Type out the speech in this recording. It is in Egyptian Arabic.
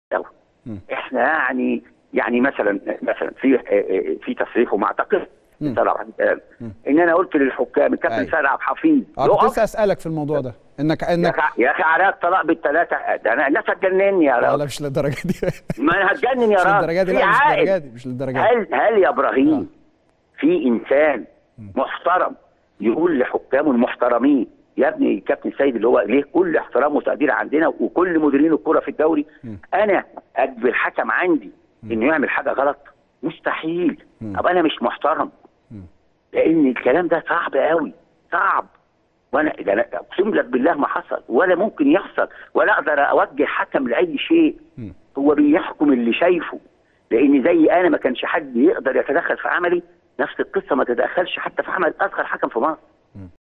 قوي احنا يعني يعني مثلا مثلا في في تصريح وما اعتقد طلع ان انا قلت للحكام الكابتن أيوة. سيد عبد الحفيظ اه كنت يقف لسه اسالك في الموضوع ده انك يا انك أخي- يا اخي عراق طلاق بالثلاثه ده انا الناس هتجنني يا لا راجل لا مش للدرجه دي ما انا هتجنن يا مش راجل للدرجه دي في لا مش عائد. للدرجه دي مش للدرجه دي هل هل يا ابراهيم في انسان محترم يقول لحكامه المحترمين يا ابني كابتن سيد اللي هو ليه كل احترام وتقدير عندنا وكل مديرين الكره في الدوري انا اجبر الحكم عندي انه يعمل حاجه غلط مستحيل ابقى انا مش محترم لان الكلام ده صعب قوي صعب وانا ده أنا اقسم لك بالله ما حصل ولا ممكن يحصل ولا اقدر اوجه حكم لاي شيء هو بيحكم اللي شايفه لان زي انا ما كانش حد يقدر يتدخل في عملي نفس القصه ما تتدخلش حتى في عمل اصغر حكم في مصر